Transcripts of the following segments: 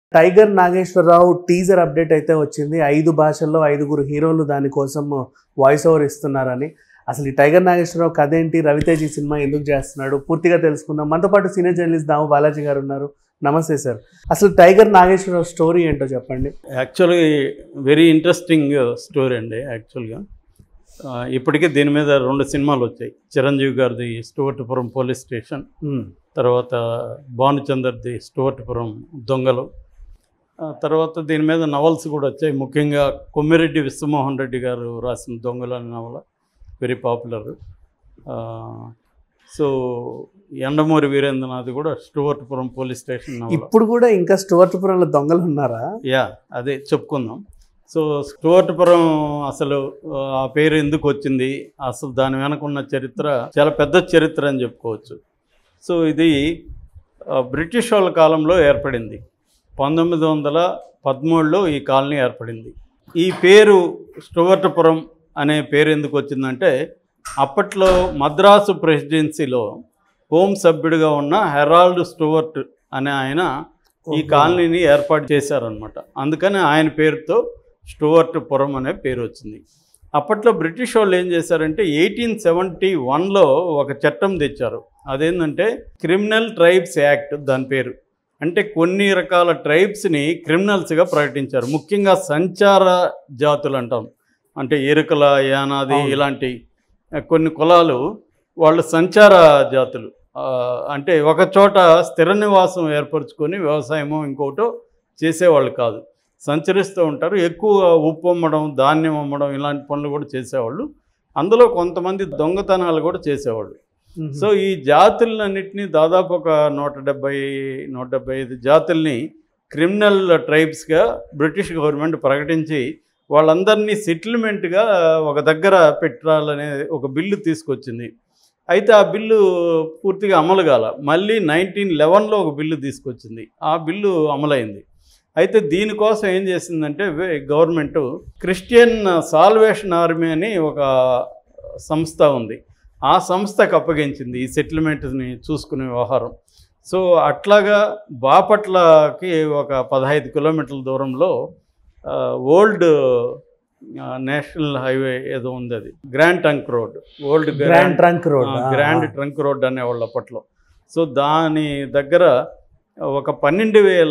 Tiger Nageswararao teaser update అయితే వచ్చింది ఐదు భాషల్లో ఐదుగురు హీరోలు దానికోసం వాయిస్ ఓవర్ ఇస్తున్నారని అసలు ఈ టైగర్ నాగేశ్వరరావు కథ ఏంటి రవితేజ్ ఈ సినిమా ఎందుకు చేస్తున్నాడు పూర్తిగా తెలుసుకుందాం మనతో పాటు సీనియర్ జర్నలిస్ట్ దాము బాలాజీ గారు ఉన్నారు నమస్తే సార్ అసలు టైగర్ నాగేశ్వరరావు స్టోరీ ఏంటో చెప్పండి యాక్చువల్గా వెరీ ఇంట్రెస్టింగ్ స్టోరీ అండి యాక్చువల్గా ఆ, ఇప్పటికే దీని మీద రెండు సినిమాలు వచ్చాయి చిరంజీవి గారిది స్టువర్ట్పురం పోలీస్ స్టేషన్ ఉమ్, తర్వాత భానుచందర్ది స్టువర్ట్పురం దొంగలు ఆ, తర్వాత దీని మీద నవల్స్ కూడా వచ్చాయి ముఖ్యంగా కొమ్మిరెడ్డి విశ్వమోహన్ రెడ్డి గారు రాసిన దొంగలు అనే నవల very popular so Yandamuri Veerendranath కూడా స్టువర్ట్పురం పోలీస్ స్టేషన్ నవల ఇప్పుడు కూడా ఇంకా స్టువర్ట్పురంలో దొంగలు ఉన్నారా యా అదే చెప్పుకుందాం సో స్టువర్ట్పురం అసలు ఆ పేరు ఎందుకు వచ్చింది అసలు దాని వెనక ఉన్న చరిత్ర చాలా పెద్ద చరిత్ర అని చెప్పుకోవచ్చు సో ఇది ఆ, బ్రిటిష్ వాళ్ళ కాలంలో ఏర్పడింది పంతొమ్మిది వందల పదమూడులో ఈ కాలనీ ఏర్పడింది ఈ పేరు స్టువర్ట్పురం అనే పేరు ఎందుకు వచ్చిందంటే అప్పట్లో మద్రాసు ప్రెసిడెన్సీలో హోం సభ్యుడిగా ఉన్న హెరాల్డ్ స్టువర్ట్ అనే ఆయన ఈ కాలనీని ఏర్పాటు చేశారనమాట అందుకని ఆయన పేరుతో స్టువర్ట్ పురం అనే పేరు వచ్చింది అప్పట్లో బ్రిటిష్ వాళ్ళు ఏం చేశారంటే ఎయిటీన్ సెవెంటీ వన్లో ఒక చట్టం తెచ్చారు అదేంటంటే క్రిమినల్ ట్రైబ్స్ యాక్ట్ దాని పేరు అంటే కొన్ని రకాల ట్రైబ్స్ని క్రిమినల్స్గా ప్రకటించారు ముఖ్యంగా సంచార జాతులు అంటాం అంటే ఎరుకల యానాది అవును. ఇలాంటి ఆ, కొన్ని కులాలు వాళ్ళు సంచార జాతులు ఆ, అంటే ఒక చోట స్థిర నివాసం ఏర్పరచుకొని వ్యవసాయమో ఇంకోటో చేసేవాళ్ళు కాదు సంచరిస్తూ ఉంటారు ఎక్కువ ఉప్పు అమ్మడం ధాన్యం అమ్మడం ఇలాంటి పనులు కూడా చేసేవాళ్ళు అందులో కొంతమంది దొంగతనాలు కూడా చేసేవాళ్ళు ఉమ్, సో ఈ జాతులన్నింటినీ దాదాపు ఒక నూట డెబ్బై నూట డెబ్బై ఐదు జాతుల్ని క్రిమినల్ ట్రైబ్స్గా బ్రిటిష్ గవర్నమెంట్ ప్రకటించి వాళ్ళందరినీ సెటిల్మెంట్గా ఒక దగ్గర పెట్టాలనే ఒక బిల్లు తీసుకొచ్చింది అయితే ఆ బిల్లు పూర్తిగా అమలు కాల మళ్ళీ నైన్టీన్ లెవెన్లో ఒక బిల్లు తీసుకొచ్చింది ఆ బిల్లు అమలైంది అయితే దీనికోసం ఏం చేసిందంటే గవర్నమెంట్ క్రిస్టియన్ సాల్వేషన్ ఆర్మీ అని ఒక సంస్థ ఉంది ఆ సంస్థకు అప్పగించింది ఈ సెటిల్మెంట్ని చూసుకునే వ్యవహారం సో అట్లాగా బాపట్లకి ఒక పదహైదు కిలోమీటర్ల దూరంలో ఆ, ఓల్డ్ ఆ, నేషనల్ హైవే ఏదో ఉంది అది grand trunk road old grand trunk road ఆ, గ్రాండ్ ట్రంక్ రోడ్ అనేవాళ్ళు అప్పట్లో సో దాని దగ్గర ఒక పన్నెండు వేల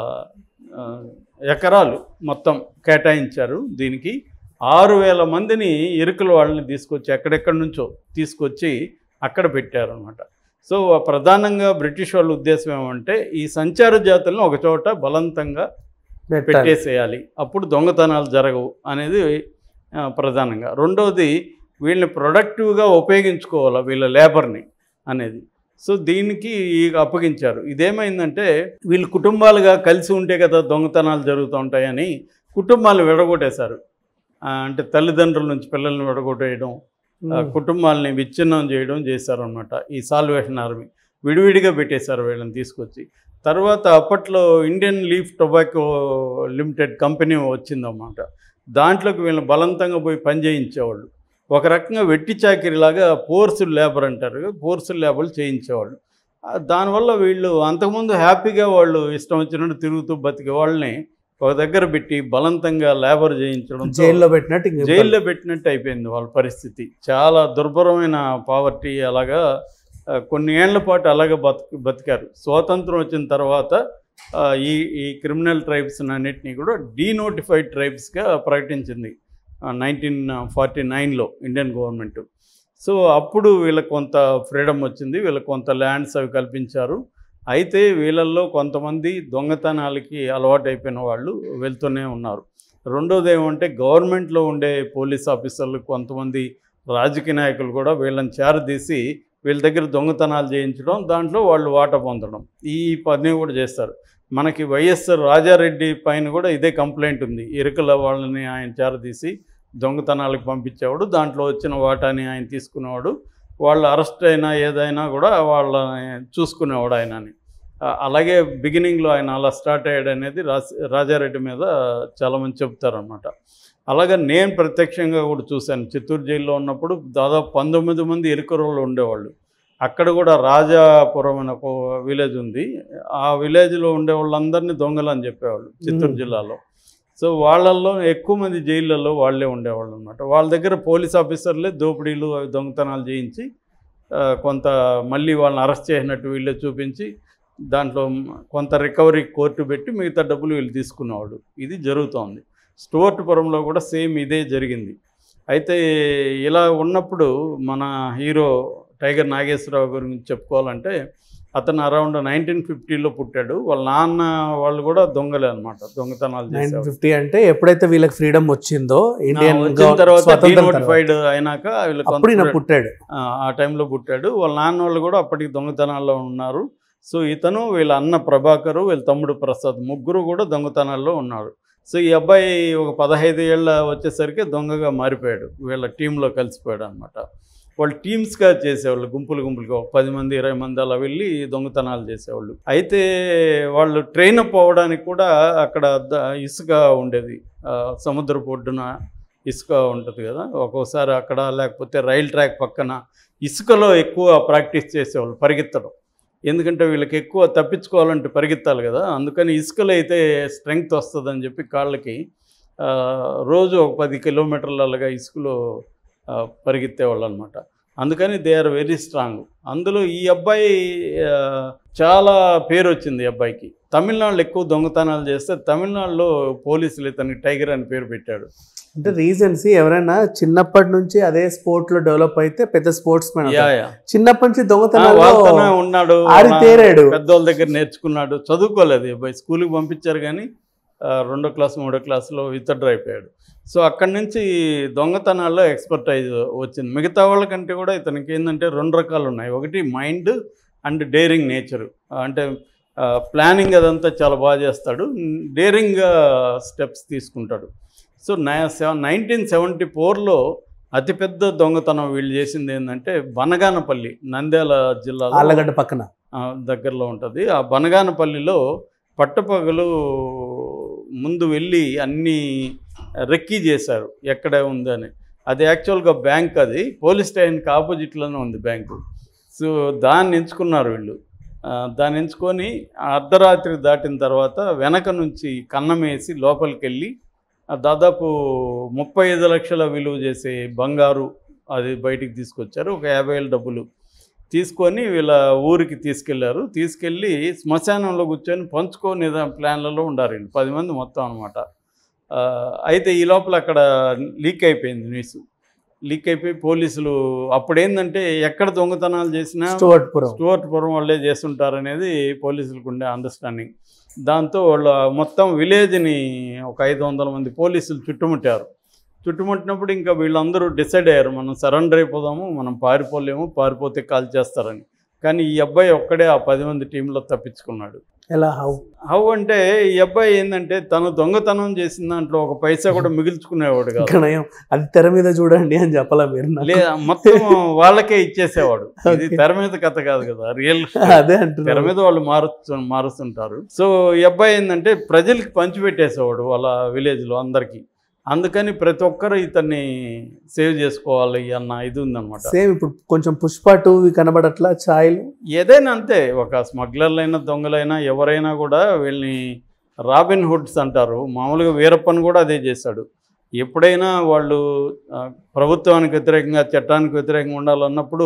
ఆ, ఎకరాలు మొత్తం కేటాయించారు దీనికి ఆరు వేల మందిని ఎరుకల వాళ్ళని తీసుకొచ్చి ఎక్కడెక్కడి నుంచో తీసుకొచ్చి అక్కడ పెట్టారనమాట సో ప్రధానంగా బ్రిటిష్ వాళ్ళ ఉద్దేశం ఏమంటే ఈ సంచార జాతులను ఒక చోట బలవంతంగా పెట్టేసేయాలి అప్పుడు దొంగతనాలు జరగవు అనేది ఆ, ప్రధానంగా రెండవది వీళ్ళని ప్రొడక్టివ్గా ఉపయోగించుకోవాలి వీళ్ళ లేబర్ని అనేది సో దీనికి ఈ అప్పగించారు ఇదేమైందంటే వీళ్ళు కుటుంబాలుగా కలిసి ఉంటే కదా దొంగతనాలు జరుగుతూ ఉంటాయని కుటుంబాలు విడగొట్టేశారు ఆ, అంటే తల్లిదండ్రుల నుంచి పిల్లల్ని విడగొట్టేయడం ఆ, కుటుంబాలని విచ్ఛిన్నం చేయడం చేశారనమాట ఈ సాల్వేషన్ ఆర్మీ విడివిడిగా పెట్టేశారు వీళ్ళని తీసుకొచ్చి తర్వాత అప్పట్లో Indian leaf tobacco limited company వచ్చిందన్నమాట దాంట్లోకి వీళ్ళని బలవంతంగా పోయి పని చేయించేవాళ్ళు ఒక రకంగా వెట్టి చాకిరిలాగా పోర్సుల్ లేబర్ అంటారు పోర్సుల్ లేబర్లు చేయించేవాళ్ళు ఆ, దానివల్ల వీళ్ళు అంతకుముందు హ్యాపీగా వాళ్ళు ఇష్టం వచ్చినట్టు తిరుగుతూ బతికే వాళ్ళని ఒక దగ్గర పెట్టి బలవంతంగా లేబర్ చేయించడం జైల్లో పెట్టినట్టు ఇంక జైల్లో పెట్టినట్టు అయిపోయింది వాళ్ళ పరిస్థితి చాలా దుర్భరమైన పావర్టీ అలాగా ఆ, కొన్ని ఏళ్ల పాటు అలాగే బతు బతికారు స్వాతంత్రం వచ్చిన తర్వాత ఆ, ఈ ఈ క్రిమినల్ ట్రైబ్స్ అన్నిటినీ కూడా డీనోటిఫైడ్ ట్రైబ్స్గా ప్రకటించింది నైన్టీన్ ఫార్టీ నైన్లో ఇండియన్ గవర్నమెంట్ సో అప్పుడు వీళ్ళకి కొంత ఫ్రీడమ్ వచ్చింది వీళ్ళకి కొంత ల్యాండ్స్ అవి కల్పించారు అయితే వీళ్ళల్లో కొంతమంది దొంగతనాలకి అలవాటైపోయిన వాళ్ళు వెళ్తూనే ఉన్నారు రెండోది ఏమంటే గవర్నమెంట్లో ఉండే పోలీస్ ఆఫీసర్లు కొంతమంది రాజకీయ నాయకులు కూడా వీళ్ళని చేరదీసి వీళ్ళ దగ్గర దొంగతనాలు చేయించడం దాంట్లో వాళ్ళు వాటా పొందడం ఈ పని కూడా చేస్తారు మనకి వైఎస్ఆర్ రాజారెడ్డి పైన కూడా ఇదే కంప్లైంట్ ఉంది ఎరుకల వాళ్ళని ఆయన చేరదీసి దొంగతనాలకు పంపించేవాడు దాంట్లో వచ్చిన వాటాని ఆయన తీసుకునేవాడు వాళ్ళు అరెస్ట్ అయినా ఏదైనా కూడా వాళ్ళని చూసుకునేవాడు ఆయనని ఆ, అలాగే బిగినింగ్లో ఆయన అలా స్టార్ట్ అయ్యాడు అనేది రాస్- రాజారెడ్డి మీద చాలామంది చెప్తారనమాట అలాగే నేను ప్రత్యక్షంగా కూడా చూశాను చిత్తూరు జైల్లో ఉన్నప్పుడు దాదాపు పంతొమ్మిది మంది ఎరుకరోళ్ళు ఉండేవాళ్ళు అక్కడ కూడా రాజాపురం అనే ఒక విలేజ్ ఉంది ఆ విలేజ్లో ఉండే వాళ్ళందరినీ దొంగలు అని చెప్పేవాళ్ళు చిత్తూరు మ్మ్. జిల్లాలో సో వాళ్ళల్లో ఎక్కువ మంది జైళ్ళల్లో వాళ్ళే ఉండేవాళ్ళు అనమాట వాళ్ళ దగ్గర పోలీస్ ఆఫీసర్లే దోపిడీలు అవి దొంగతనాలు చేయించి ఆ, కొంత మళ్ళీ వాళ్ళని అరెస్ట్ చేసినట్టు వీళ్ళే చూపించి దాంట్లో కొంత రికవరీ కోర్టు పెట్టి మిగతా డబ్బులు వీళ్ళు తీసుకునేవాళ్ళు ఇది జరుగుతోంది స్టోర్ట్పురంలో కూడా సేమ్ ఇదే జరిగింది అయితే ఇలా ఉన్నప్పుడు మన హీరో టైగర్ నాగేశ్వరరావు గురించి చెప్పుకోవాలంటే అతను అరౌండ్ నైన్టీన్ ఫిఫ్టీలో పుట్టాడు వాళ్ళ నాన్న వాళ్ళు కూడా దొంగలే అనమాట దొంగతనాలు నైన్టీన్ చేసేవాళ్ళు ఫిఫ్టీ అంటే ఎప్పుడైతే వీళ్ళకి ఫ్రీడమ్ వచ్చిందో ఇండియన్ ఆ, వచ్చిన గవ- తర్వాత స్వతంత్రం తర్వాత. డినోటిఫైడ్ అయినాక వీళ్ళు అప్పుడు ఈయన కొంత- పుట్టాడు ఆ, ఆ టైంలో పుట్టాడు వాళ్ళ నాన్న వాళ్ళు కూడా అప్పటికి దొంగతనాల్లో ఉన్నారు సో ఇతను వీళ్ళ అన్న ప్రభాకరు వీళ్ళ తమ్ముడు ప్రసాద్ ముగ్గురు కూడా దొంగతనాల్లో ఉన్నారు సో ఈ అబ్బాయి ఒక పదహైదు ఏళ్ళ వచ్చేసరికి దొంగగా మారిపోయాడు వీళ్ళ టీంలో కలిసిపోయాడు అనమాట వాళ్ళు టీమ్స్గా చేసేవాళ్ళు గుంపులు గుంపులుగా ఒక పది మంది ఇరవై మంది అలా వెళ్ళి దొంగతనాలు చేసేవాళ్ళు అయితే వాళ్ళు ట్రైన్ అప్ అవ్వడానికి కూడా అక్కడ ద- ఇసుక ఉండేది ఆ, సముద్రపు ఒడ్డున ఇసుక ఉంటుంది కదా ఒక్కోసారి అక్కడ లేకపోతే రైల్ ట్రాక్ పక్కన ఇసుకలో ఎక్కువ ప్రాక్టీస్ చేసేవాళ్ళు పరిగెత్తడం ఎందుకంటే వీళ్ళకి ఎక్కువ తప్పించుకోవాలంటే పరిగెత్తాలి కదా అందుకని ఇసుకలో అయితే స్ట్రెంగ్త్ వస్తుందని చెప్పి కాళ్ళకి ఆ, రోజు ఒక పది కిలోమీటర్ల అలాగా ఇసుకలో ఆ, పరిగెత్తేవాళ్ళు అనమాట అందుకని దే ఆర్ వెరీ స్ట్రాంగ్ అందులో ఈ అబ్బాయి ఆ, చాలా పేరు వచ్చింది ఈ అబ్బాయికి తమిళనాడులో ఎక్కువ దొంగతనాలు చేస్తే తమిళనాడులో పోలీసులు ఇతనికి టైగర్ అని పేరు పెట్టాడు అంటే రీజన్స్ ఎవరైనా చిన్నప్పటి నుంచి అదే స్పోర్ట్ లో డెవలప్ అయితే పెద్ద స్పోర్ట్స్ మ్యాన్ యా యా చిన్నప్పటి నుంచి ఆ, దొంగతనాల్లో వాళ్ళతోనే ఉన్నాడు ఆరితేరాడు. పెద్దోళ్ళ దగ్గర నేర్చుకున్నాడు చదువుకోలేదు ఈ అబ్బాయి స్కూల్కి పంపించారు కానీ ఆ, రెండో క్లాస్ మూడో క్లాస్లో విత్డ్రా అయిపోయాడు సో అక్కడి నుంచి దొంగతనాల్లో ఎక్స్పర్టైజ్ వచ్చింది మిగతా వాళ్ళకంటే కూడా ఇతనికి ఏంటంటే రెండు రకాలు ఉన్నాయి ఒకటి మైండ్ అండ్ డేరింగ్ నేచర్ అంటే ప్లానింగ్ అదంతా చాలా బాగా చేస్తాడు డేరింగ్గా స్టెప్స్ తీసుకుంటాడు సో నైన్టీన్ సెవెంటీ ఫోర్లో అతిపెద్ద దొంగతనం వీళ్ళు చేసింది ఏంటంటే బనగానపల్లి నంద్యాల జిల్లాలో ఆళ్ళగడ్డ పక్కన ఆ, దగ్గరలో ఉంటుంది ఆ బనగానపల్లిలో పట్టపగలు ముందు వెళ్ళి అన్నీ రెక్కీ చేశారు ఎక్కడ ఉందని అది యాక్చువల్గా బ్యాంక్ అది పోలీస్ స్టేషన్కి ఆపోజిట్లోనే ఉంది బ్యాంకు సో దాన్ని ఎంచుకున్నారు వీళ్ళు ఆ, దాన్ని ఎంచుకొని అర్ధరాత్రి దాటిన తర్వాత వెనక నుంచి కన్నం వేసి లోపలికి వెళ్ళి ఆ, దాదాపు ముప్పై ఐదు లక్షల విలువ చేసే బంగారు అది బయటికి తీసుకొచ్చారు ఒక యాభై వేల డబ్బులు తీసుకొని వీళ్ళ ఊరికి తీసుకెళ్లారు తీసుకెళ్ళి శ్మశానంలో కూర్చొని పంచుకొని ప్లాన్లలో ఉండారు వీళ్ళు పది మంది మొత్తం అనమాట అయితే ఈ లోపల అక్కడ లీక్ అయిపోయింది న్యూస్ లీక్ అయిపోయి పోలీసులు అప్పుడేందంటే ఎక్కడ దొంగతనాలు చేసినా స్టోర్ట్పురం స్టూవర్ట్పురం వాళ్ళే చేస్తుంటారనేది పోలీసులకు ఉండే అండర్స్టాండింగ్ దాంతో వాళ్ళ మొత్తం విలేజ్ని ఒక ఐదు వందల మంది పోలీసులు చుట్టుముట్టారు చుట్టుముట్టినప్పుడు ఇంకా వీళ్ళందరూ డిసైడ్ అయ్యారు మనం సరెండర్ అయిపోదాము మనం పారిపోలేము పారిపోతే కాల్ చేస్తారని కానీ ఈ అబ్బాయి ఒక్కడే ఆ పది మంది టీంలో తప్పించుకున్నాడు ఎలా హౌ హౌ అంటే ఈ అబ్బాయి ఏంటంటే తను దొంగతనం చేసిన దాంట్లో ఒక పైసా కూడా మిగిల్చుకునేవాడు కాదు ఇక్కడ ఏం- అది తెర మీద చూడండి అని చెప్పాలా మీరు నాకు? లే మొత్తం వాళ్ళకే ఇచ్చేసేవాడు ఇది Okay. తెర మీద కథ కాదు కదా రియల్ అదే తెర అంటున్నారు మీద వాళ్ళు మారుస్తు మారుస్తుంటారు సో ఈ అబ్బాయి ఏంటంటే ప్రజలకి పంచిపెట్టేసేవాడు వాళ్ళ విలేజ్లో అందరికీ అందుకని ప్రతి ఒక్కరు ఇతన్ని సేవ్ చేసుకోవాలి అన్న ఇది ఉందన్నమాట సేమ్ ఇప్పుడు కొంచెం పుష్ప టూ కనబడట్లా ఛాయలు ఏదైనా అంతే ఒక స్మగ్లర్లైనా దొంగలైనా ఎవరైనా కూడా వీళ్ళని రాబిన్ హుడ్స్ అంటారు మామూలుగా వీరప్పన్ కూడా అదే చేశాడు ఎప్పుడైనా వాళ్ళు ఆ, ప్రభుత్వానికి వ్యతిరేకంగా చట్టానికి వ్యతిరేకంగా ఉండాలన్నప్పుడు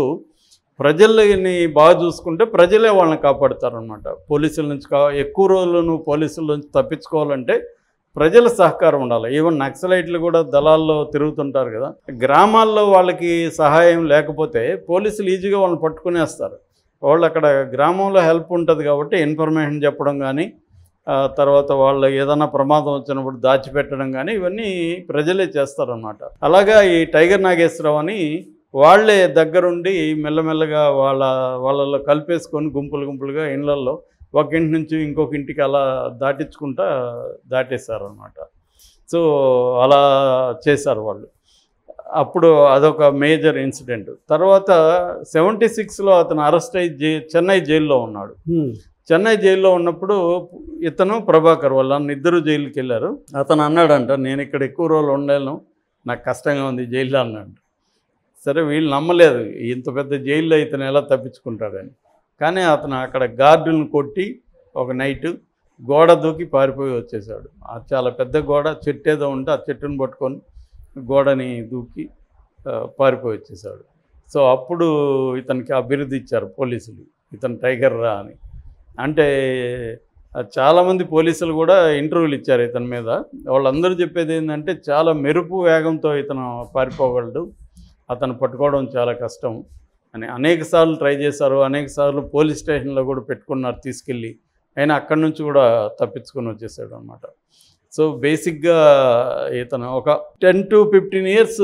ప్రజల్ని బాగా చూసుకుంటే ప్రజలే వాళ్ళని కాపాడుతారనమాట పోలీసుల నుంచి కా ఎక్కువ రోజులు నువ్వు పోలీసుల నుంచి తప్పించుకోవాలంటే ప్రజల సహకారం ఉండాలి ఈవెన్ నక్సలైట్లు కూడా దళాల్లో తిరుగుతుంటారు కదా గ్రామాల్లో వాళ్ళకి సహాయం లేకపోతే పోలీసులు ఈజీగా వాళ్ళని పట్టుకునేస్తారు వాళ్ళు అక్కడ గ్రామంలో హెల్ప్ ఉంటుంది కాబట్టి ఇన్ఫర్మేషన్ చెప్పడం కానీ ఆ, తర్వాత వాళ్ళు ఏదైనా ప్రమాదం వచ్చినప్పుడు దాచిపెట్టడం కానీ ఇవన్నీ ప్రజలే చేస్తారన్నమాట అలాగా ఈ టైగర్ నాగేశ్వరరావు అని వాళ్ళే దగ్గరుండి మెల్లమెల్లగా వాళ్ళ వాళ్ళలో కలిపేసుకొని గుంపులు గుంపులుగా ఇళ్ళల్లో ఒక ఇంటి నుంచి ఇంకొక ఇంటికి అలా దాటించుకుంటా దాటేశారనమాట సో అలా చేశారు వాళ్ళు అప్పుడు అదొక మేజర్ ఇన్సిడెంట్ తర్వాత సెవెంటీ సిక్స్లో అతను అరెస్ట్ అయ్యి జై చెన్నై జైల్లో ఉన్నాడు హ్మ్. చెన్నై జైల్లో ఉన్నప్పుడు ఇతను ప్రభాకర్ వాళ్ళ అన్న ఇద్దరు జైలుకి వెళ్ళారు అతను అన్నాడంట నేను ఇక్కడ ఎక్కువ రోజులు ఉండలేను నాకు కష్టంగా ఉంది జైల్లో అన్నాడు సరే వీళ్ళు నమ్మలేదు ఇంత పెద్ద జైల్లో ఇతను ఎలా తప్పించుకుంటాడని కానీ అతను అక్కడ గార్డులను కొట్టి ఒక నైటు గోడ దూకి పారిపోయి వచ్చేసాడు ఆ చాలా పెద్ద గోడ చెట్టు ఏదో ఉంటే ఆ చెట్టును పట్టుకొని గోడని దూకి ఆ, పారిపోయి వచ్చేసాడు సో అప్పుడు ఇతనికి అభివృద్ధి ఇచ్చారు పోలీసులు ఇతను టైగర్ రా అని అంటే ఆ, చాలామంది పోలీసులు కూడా ఇంటర్వ్యూలు ఇచ్చారు ఇతని మీద వాళ్ళందరూ చెప్పేది ఏంటంటే చాలా మెరుపు వేగంతో ఇతను పారిపోగలడు అతను పట్టుకోవడం చాలా కష్టం అని అనేక సార్లు ట్రై చేశారు అనేక సార్లు పోలీస్ స్టేషన్లో కూడా పెట్టుకున్నారు తీసుకెళ్ళి అయినా అక్కడి నుంచి కూడా తప్పించుకొని వచ్చేసాడు అనమాట సో బేసిక్గా ఇతను ఒక టెన్ టు ఫిఫ్టీన్ ఇయర్స్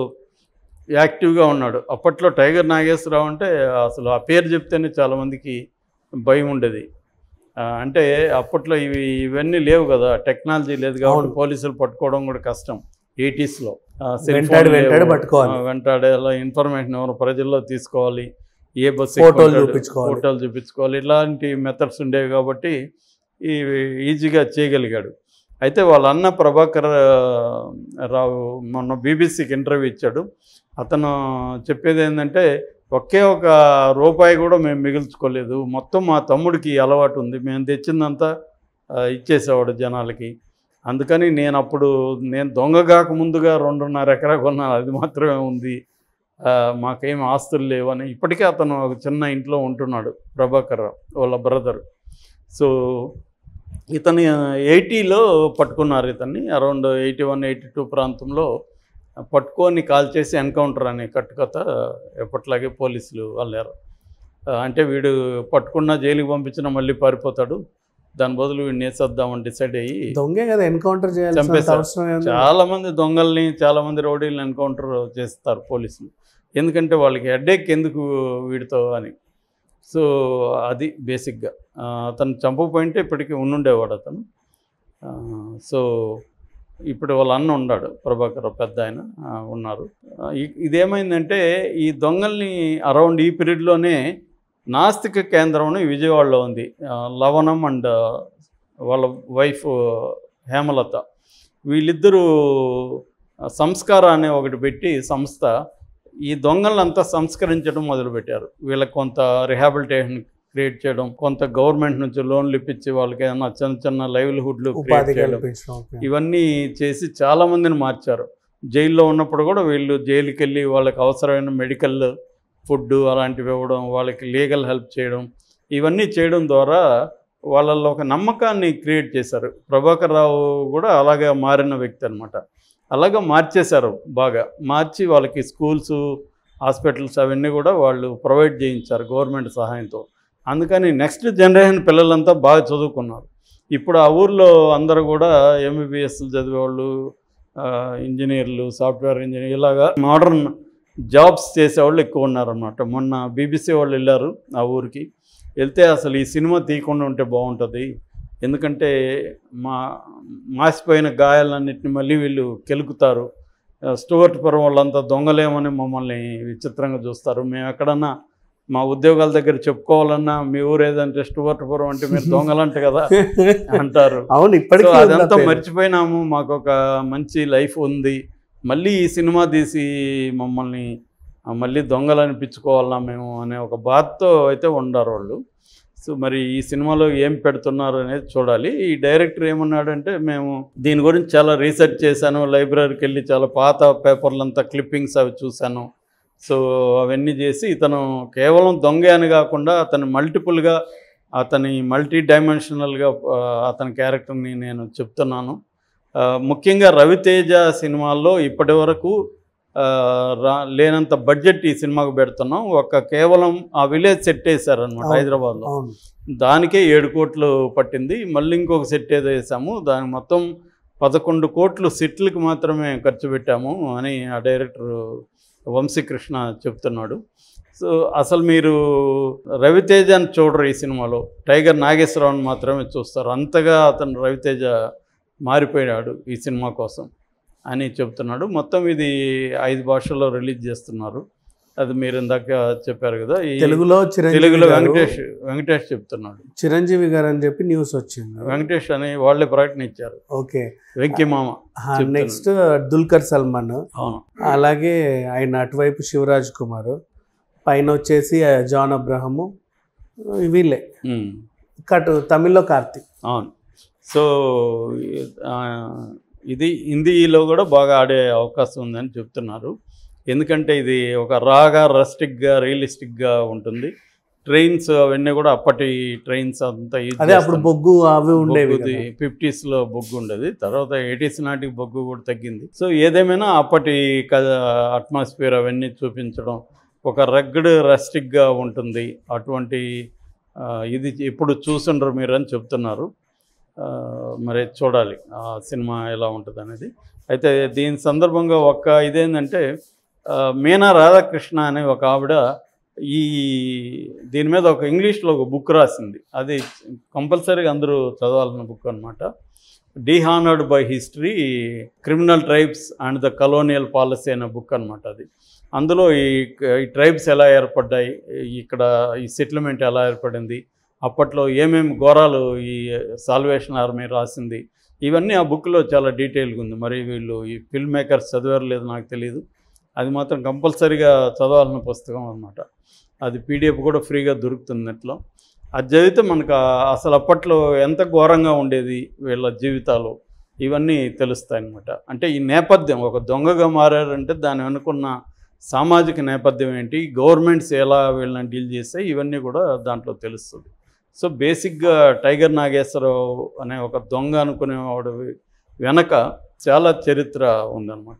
యాక్టివ్గా ఉన్నాడు అప్పట్లో టైగర్ నాగేశ్వరరావు అంటే అసలు ఆ పేరు చెప్తేనే చాలామందికి భయం ఉండేది ఆ, అంటే అప్పట్లో ఇవి ఇవన్నీ లేవు కదా టెక్నాలజీ లేదు కాబట్టి అవును. పోలీసులు పట్టుకోవడం కూడా కష్టం ఎయిటీస్లో వెంటాడి వెంటాడి పట్టుకోవాలి. వెంటాడే ఇన్ఫర్మేషన్ ఎవరు ప్రజల్లో తీసుకోవాలి ఏ బస్సు ఫోటోలు ఎక్కుంటాడు, చూపించుకోవాలి. ఫోటోలు చూపించుకోవాలి ఇలాంటి మెథడ్స్ ఉండేవి కాబట్టి ఇవి ఈజీగా చేయగలిగాడు అయితే వాళ్ళ అన్న ప్రభాకర్ ఆ, రావు మొన్న బీబీసీకి ఇంటర్వ్యూ ఇచ్చాడు అతను చెప్పేది ఏంటంటే ఒకే ఒక రూపాయి కూడా మేము మిగిల్చుకోలేదు మొత్తం మా తమ్ముడికి ఈ అలవాటు ఉంది మేము తెచ్చిందంతా ఆ, ఇచ్చేసేవాడు జనాలకి అందుకని నేను అప్పుడు నేను దొంగ కాక ముందుగా రెండున్నర ఎకరా కొన్నాను అది మాత్రమే ఉంది ఆ, మాకేం ఆస్తులు లేవని ఇప్పటికే అతను ఒక చిన్న ఇంట్లో ఉంటున్నాడు ప్రభాకర్ రావు వాళ్ళ బ్రదర్ సో ఇతని ఎయిటీలో పట్టుకున్నారు ఇతన్ని around eighty one eighty two ప్రాంతంలో పట్టుకొని కాల్ చేసి ఎన్కౌంటర్ అనే కట్టుకథ ఎప్పట్లాగే పోలీసులు వెళ్ళారు ఆ, అంటే వీడు పట్టుకున్న జైలుకి పంపించిన మళ్ళీ పారిపోతాడు దాని బదులు వీడిని వేసేద్దామని డిసైడ్ అయ్యి దొంగే కదా ఎన్కౌంటర్ చేయాల్సిన చంపేశారు. అవసరం ఏంది? చాలా మంది దొంగల్ని చాలా మంది రౌడీలను ఎన్కౌంటర్ చేస్తారు పోలీసులు ఎందుకంటే వాళ్ళకి హెడేక్ ఎందుకు వీడితో అని సో అది బేసిక్గా ఆ, అతను చంపకపోయింటే ఇప్పటికీ ఉండుండేవాడు అతను ఆ, సో ఇప్పుడు వాళ్ళ అన్న ఉన్నాడు ప్రభాకర్ పెద్ద ఆయన ఆ, ఉన్నారు ఆ, ఇ- ఇదేమైందంటే ఈ దొంగల్ని అరౌండ్ ఈ పీరియడ్లోనే నాస్తిక కేంద్రం అని విజయవాడలో ఉంది ఆ, లవణం అండ్ వాళ్ళ వైఫ్ హేమలత వీళ్ళిద్దరూ ఆ, సంస్కార అనే ఒకటి పెట్టి సంస్థ ఈ దొంగలంతా సంస్కరించడం మొదలుపెట్టారు వీళ్ళకి కొంత రిహాబిలిటేషన్ క్రియేట్ చేయడం కొంత గవర్నమెంట్ నుంచి లోన్లు ఇప్పించి వాళ్ళకి ఏమైనా చిన్న చిన్న లైవ్లీహుడ్లు ఉపాధి క్రియేట్ చేయడం కల్పించడం ఓకే. ఇవన్నీ చేసి చాలామందిని మార్చారు జైల్లో ఉన్నప్పుడు కూడా వీళ్ళు జైలుకి వెళ్ళి వాళ్ళకి అవసరమైన మెడికల్ ఫుడ్ అలాంటివి ఇవ్వడం వాళ్ళకి లీగల్ హెల్ప్ చేయడం ఇవన్నీ చేయడం ద్వారా వాళ్ళల్లో ఒక నమ్మకాన్ని క్రియేట్ చేశారు ప్రభాకర్ రావు కూడా అలాగే మారిన వ్యక్తి అనమాట అలాగా మార్చేశారు బాగా మార్చి వాళ్ళకి స్కూల్స్ హాస్పిటల్స్ అవన్నీ కూడా వాళ్ళు ప్రొవైడ్ చేయించారు గవర్నమెంట్ సహాయంతో అందుకని నెక్స్ట్ జనరేషన్ పిల్లలంతా బాగా చదువుకున్నారు ఇప్పుడు ఆ ఊర్లో అందరూ కూడా ఎంబీబీఎస్ చదివేవాళ్ళు ఆ, ఇంజనీర్లు సాఫ్ట్వేర్ ఇంజనీర్ ఇలాగా మోడర్న్ జాబ్స్ చేసేవాళ్ళు ఎక్కువ ఉన్నారన్నమాట మొన్న బీబీసీ వాళ్ళు వెళ్ళారు ఆ ఊరికి వెళ్తే అసలు ఈ సినిమా తీయకుండా ఉంటే బాగుంటుంది ఎందుకంటే మా మాసిపోయిన గాయాలన్నింటినీ మళ్ళీ వీళ్ళు కెలుకుతారు ఆ, స్టూవర్ట్ పురం వాళ్ళంతా దొంగలేమని మమ్మల్ని విచిత్రంగా చూస్తారు మేము ఎక్కడన్నా మా ఉద్యోగాల దగ్గర చెప్పుకోవాలన్నా మీ ఊరు ఏదంటే స్టూవర్ట్ పురం అంటే మీరు దొంగలంట కదా అంటారు అవును సో ఇప్పటికీ ఉంది ఆ అదంతా పేరు. మర్చిపోయినాము మాకు ఒక మంచి లైఫ్ ఉంది మళ్ళీ ఈ సినిమా తీసి మమ్మల్ని ఆ, మళ్ళీ దొంగలు అనిపించుకోవాలన్నా మేము అనే ఒక బాధతో అయితే ఉండారు వాళ్ళు సో మరి ఈ సినిమాలో ఏం పెడుతున్నారు అనేది చూడాలి ఈ డైరెక్టర్ ఏమన్నాడంటే మేము దీని గురించి చాలా రీసెర్చ్ చేశాను లైబ్రరీకి వెళ్ళి చాలా పాత పేపర్లంతా క్లిప్పింగ్స్ అవి చూశాను సో అవన్నీ చేసి ఇతను కేవలం దొంగ అని కాకుండా అతను మల్టిపుల్గా అతని మల్టీ డైమెన్షనల్గా అతని క్యారెక్టర్ని నేను చెప్తున్నాను ఆ, ముఖ్యంగా రవితేజ సినిమాల్లో ఇప్పటి వరకు ఆ, రా లేనంత బడ్జెట్ ఈ సినిమాకు పెడుతున్నాం ఒక కేవలం ఆ విలేజ్ సెట్ వేశారనమాట అవును. హైదరాబాద్లో అవును దానికే ఏడు కోట్లు పట్టింది మళ్ళీ ఇంకొక సెట్ ఏదో వేసాము దాని మొత్తం పదకొండు కోట్లు సెట్లకి మాత్రమే ఖర్చు పెట్టాము అని ఆ డైరెక్టర్ వంశీకృష్ణ చెప్తున్నాడు సో అసలు మీరు రవితేజని చూడరు ఈ సినిమాలో టైగర్ నాగేశ్వరరావుని మాత్రమే చూస్తారు అంతగా అతను రవితేజ మారిపోయాడు ఈ సినిమా కోసం అని చెప్తున్నాడు మొత్తం ఇది ఐదు భాషల్లో రిలీజ్ చేస్తున్నారు అది మీరు ఇందాక చెప్పారు కదా ఈ తెలుగులో చిరంజీవి తెలుగులో గారు- వెంకటేష్ వెంకటేష్ చెప్తున్నాడు చిరంజీవి గారు అని చెప్పి న్యూస్ వచ్చింది వెంకటేష్ అని వాళ్ళే ప్రకటన ఇచ్చారు ఓకే వెంకీ మామ చెప్తాను. నెక్స్ట్ దుల్కర్ సల్మాన్ అవును అలాగే ఆయన అటువైపు శివరాజ్ కుమార్ పైన వచ్చేసి ఆ, జాన్ అబ్రహము వీళ్ళే ఉమ్. కట్ తమిళ్లో కార్తీక్ అవును సో ఆ, ఇది హిందీలో కూడా బాగా ఆడే అవకాశం ఉందని చెప్తున్నారు ఎందుకంటే ఇది ఒక రాగా రస్టిక్గా రియలిస్టిక్గా ఉంటుంది ట్రైన్స్ అవన్నీ కూడా అప్పటి ట్రైన్స్ అంతా యూజ్ అదే అప్పుడు బొగ్గు అవి ఉండేవి బొగ్గుది ఫిఫ్టీస్లో బొగ్గు ఉండేది తర్వాత ఎయిటీస్ నాటికి బొగ్గు కూడా తగ్గింది సో ఏదేమైనా అప్పటి అట్మాస్ఫియర్ అవన్నీ చూపించడం ఒక రగ్గడ్ రస్టిక్గా ఉంటుంది అటువంటి ఆ, ఇది ఇప్పుడు చూసుండ్రు మీరు అని చెప్తున్నారు ఆ, మరి చూడాలి ఆ సినిమా ఎలా ఉంటుంది అనేది అయితే దీని సందర్భంగా ఒక ఇదేంటంటే ఆ, మీనా రాధాకృష్ణ అనే ఒక ఆవిడ ఈ దీని మీద ఒక ఇంగ్లీష్లో ఒక బుక్ రాసింది అది కంపల్సరీగా అందరూ చదవాలన్న బుక్ అనమాట dishonoured by history criminal tribes and the colonial policy అనే బుక్ అనమాట అది అందులో ఈ ఈ ట్రైబ్స్ ఎలా ఏర్పడ్డాయి ఇక్కడ ఈ సెటిల్మెంట్ ఎలా ఏర్పడింది అప్పట్లో ఏమేమి ఘోరాలు ఈ సాల్వేషన్ ఆర్మీ రాసింది ఇవన్నీ ఆ బుక్లో చాలా డీటెయిల్గా ఉంది మరి వీళ్ళు ఈ ఫిల్మ్ మేకర్స్ చదివారు లేదు నాకు తెలియదు అది మాత్రం కంపల్సరీగా చదవాల్సిన పుస్తకం అనమాట అది పీడిఎఫ్ కూడా ఫ్రీగా దొరుకుతుంది నెట్లో అది చదివితే మనకు ఆ- అసలు అప్పట్లో ఎంత ఘోరంగా ఉండేది వీళ్ళ జీవితాలు ఇవన్నీ తెలుస్తాయి అన్నమాట అంటే ఈ నేపథ్యం ఒక దొంగగా మారారంటే దాని వెనుకున్న సామాజిక నేపథ్యం ఏంటి గవర్నమెంట్స్ ఎలా వీళ్ళని డీల్ చేస్తాయి ఇవన్నీ కూడా దాంట్లో తెలుస్తుంది సో బేసిక్గా టైగర్ నాగేశ్వరరావు అనే ఒక దొంగ అనుకునేవాడు వెనక చాలా చరిత్ర ఉందన్నమాట